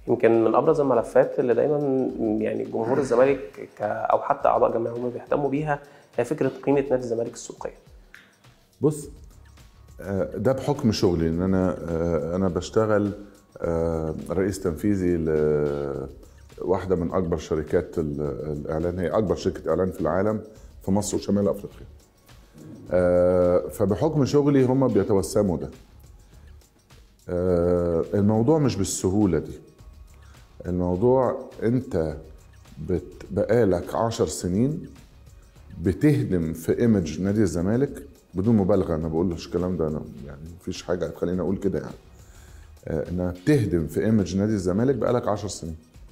يمكن من ابرز الملفات اللي دايما يعني جمهور الزمالك ك- او حتى اعضاء جمعيه هم بيهتموا بيها هي فكره قيمه نادي الزمالك السوقيه بص آه، ده بحكم شغلي ان انا آه، انا بشتغل آه، رئيس تنفيذي لواحده من اكبر شركات ال- الاعلان هي اكبر شركه اعلان في العالم في مصر وشمال افريقيا آه، فبحكم شغلي هم بيتوسموا ده آه، الموضوع مش بالسهوله دي الموضوع انت بت- بقالك عشر سنين بتهدم في ايمج نادي الزمالك بدون مبالغه انا بقولش الكلام ده انا يعني مفيش حاجه هتخليني اقول كده يعني آه، انها بتهدم في ايمج نادي الزمالك بقالك 10 سنين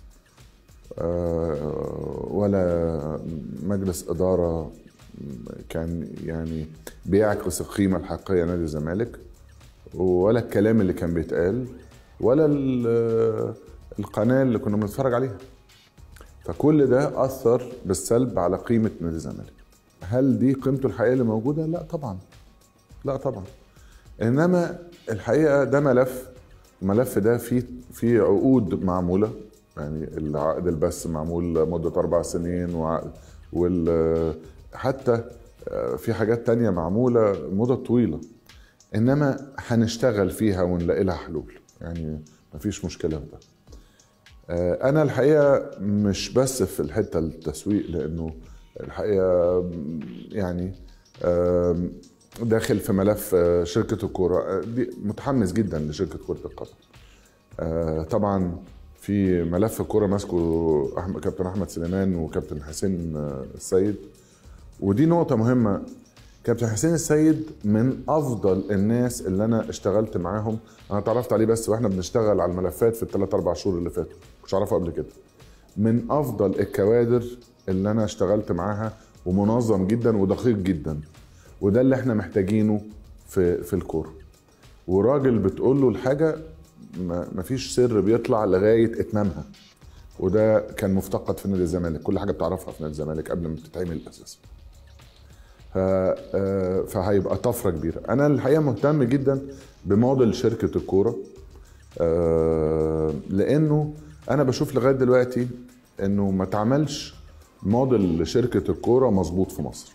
آه، ولا مجلس اداره كان يعني بيعكس القيمه الحقيقيه لنادي الزمالك ولا الكلام اللي كان بيتقال ولا ال- القناه اللي كنا بنتفرج عليها فكل ده اثر بالسلب على قيمه نادي الزمالك هل دي قيمته الحقيقيه اللي موجوده لا طبعا لا طبعا انما الحقيقه ده ملف الملف ده فيه فيه عقود معموله يعني العقد البث معمول مده اربع سنين وعقد وال حتى في حاجات تانية معموله مده طويله انما هنشتغل فيها ونلاقي لها حلول يعني مفيش مشكله في ده آه، انا الحقيقه مش بس في الحته التسويق لانه الحقيقه يعني آم، داخل في ملف آه، شركه الكوره آه، دي متحمس جدا لشركه كره القدم آه، طبعا في ملف الكوره ماسكه احمد كابتن احمد سليمان وكابتن حسين آه، السيد ودي نقطه مهمه كابتن حسين السيد من افضل الناس اللي انا اشتغلت معاهم انا اتعرفت عليه بس واحنا بنشتغل على الملفات في الثلاث اربع شهور اللي فاتوا مش عارفه قبل كده من افضل الكوادر اللي انا اشتغلت معاها ومنظم جدا ودقيق جدا وده اللي احنا محتاجينه في في الكوره وراجل بتقول له الحاجه ما- مفيش سر بيطلع لغايه اتمامها وده كان مفتقد في نادي الزمالك كل حاجه بتعرفها في نادي الزمالك قبل ما تتعمل اساسا ف- آه، فهيبقى طفره كبيره انا الحقيقه مهتم جدا بموديل شركه الكوره آه، لانه انا بشوف لغايه دلوقتي انه ما اتعملش موديل لشركه الكوره مظبوط في مصر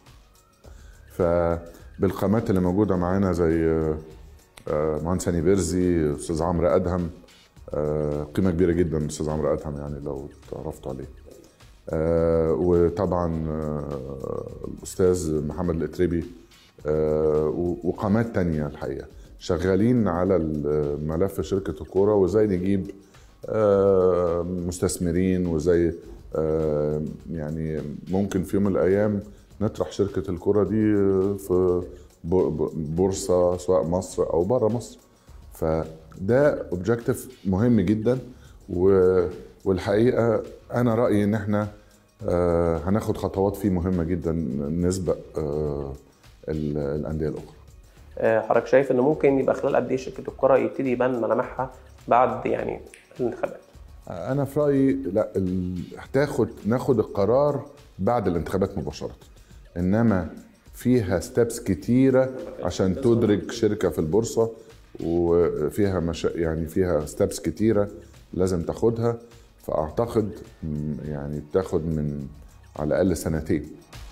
فبالقامات اللي موجوده معانا زي آه، آه، مهندس هاني بيرزي استاذ عمرو ادهم آه، قيمه كبيره جدا استاذ عمرو ادهم يعني لو تعرفت عليه آه، وطبعا آه، الاستاذ محمد الاتربي آه، و- وقامات تانية الحقيقه شغالين على ال- ملف شركه الكوره وازاي نجيب آه، مستثمرين وزي آه، يعني ممكن في يوم من الايام نطرح شركه الكوره دي في ب- ب- بورصه سواء مصر او بره مصر فده اوبجيكتيف مهم جدا و- والحقيقه انا رايي ان احنا آه، هناخد خطوات فيه مهمه جدا نسبق آه، ال- الانديه الاخرى آه، حضرتك شايف ان ممكن يبقى خلال قد ايه شركه الكره يبتدي يبان ملامحها بعد يعني الانتخابات انا في رايي لا ال- هتاخد ناخد القرار بعد الانتخابات مباشره انما فيها ستابس كتيره عشان تدرك شركه في البورصه وفيها مشا... يعني فيها ستابس كتيره لازم تاخدها فاعتقد م، يعني بتاخد من على الاقل سنتين